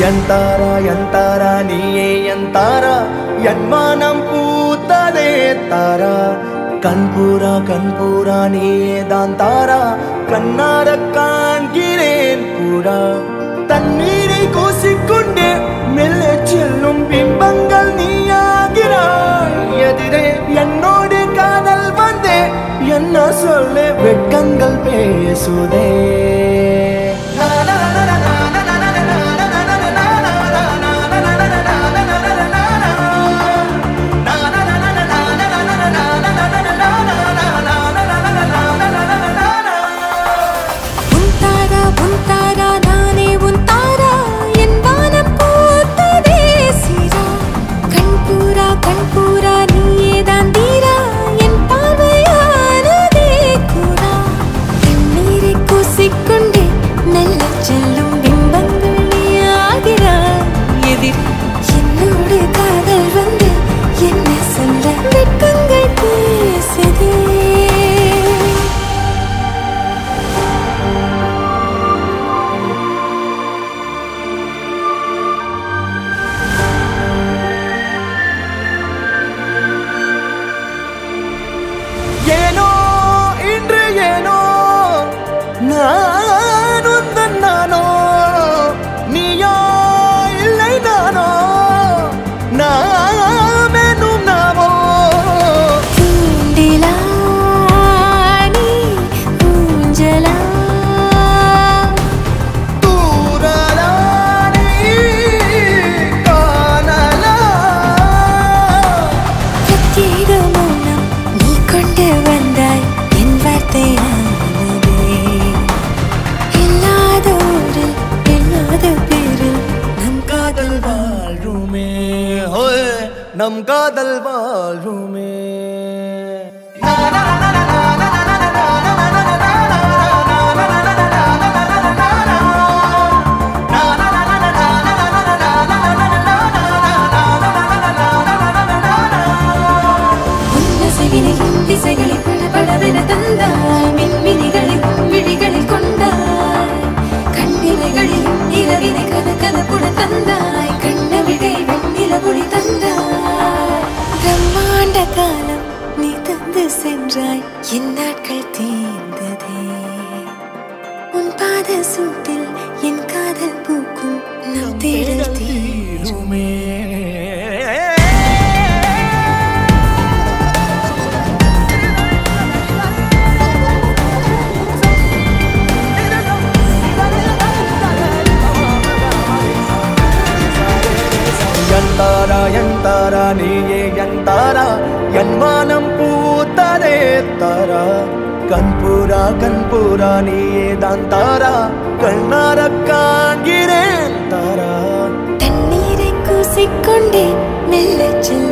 என் தாரா என் தாரா நீயே என் தாரா என் மானம் பூத்ததே தாரா கண்பூரா கண்பூரா நீயே தான் தாரா கண்ணார காண்கிறேன் கூடா தண்ணீரை கூசிக்கொண்டே மெல்ல செல்லும் பிம்பங்கள் நீயாகிறாய் எதிரே என்னோடு காதல் வந்தே என்ன சொல்ல வெட்கங்கள் பேசுதே உன் தாரா உன் தாரா நானே உன் தாரா என் வானம் பூத்ததே சீரா கண்பூரா கண்பூரா நீயே தான் தீரா என் பார்வையானதே கூடா கண்ணீரை கூசிக்கொண்டே மெல்ல செல்லும் பிம்பங்கள் நீயாகிறாய் எதிர் என்னோடு காதல் வந்து என்ன சொல்ல வெட்கங்கள் பேசுதே ஏனோ இன்று ஏனோ நான் உந்தன் நானோ நீயோ இல்லை நானோ நாமெனும் நாமோ தூண்டிலா நீ ஊஞ்சலா தூரலானி காணலா பிரத்யேக மௌனம் நீ கொண்டு வந்தாய் என் வார்த்தையானதே இல்லாத ஊரில் இல்லாத பேரில் நம் காதல் வாழ்வுமே ஹோய், நம் காதல் வாழ்வுமே உன்னசைவினை திசைகளில் படபடவென தந்தாய் மின்மினிகளில் விழிகளில் கொண்டாய் கண்ணிமைகளில் இரவினை கதகதப்புட தந்தாய் கண்ணவிழை வெண்ணில ஒளி தந்தாய் பிரம்மாண்ட காலம் நீ தந்து சென்றாய் என் நாட்கள் தீர்ந்ததே உன் பாத சூட்டில் என் காதல் பூக்கும் நம் தேடல் தீரும் தீருமே என் தாரா என் தாரா நீயே என் தாரா என் வானம் பூத்ததே தாரா கண்பூரா கண்பூரா நீயே தான் தாரா கண்ணார காண்கிறேன் தாரா தண்ணீரை கூசிக்கொண்டே மெல்ல செல்ல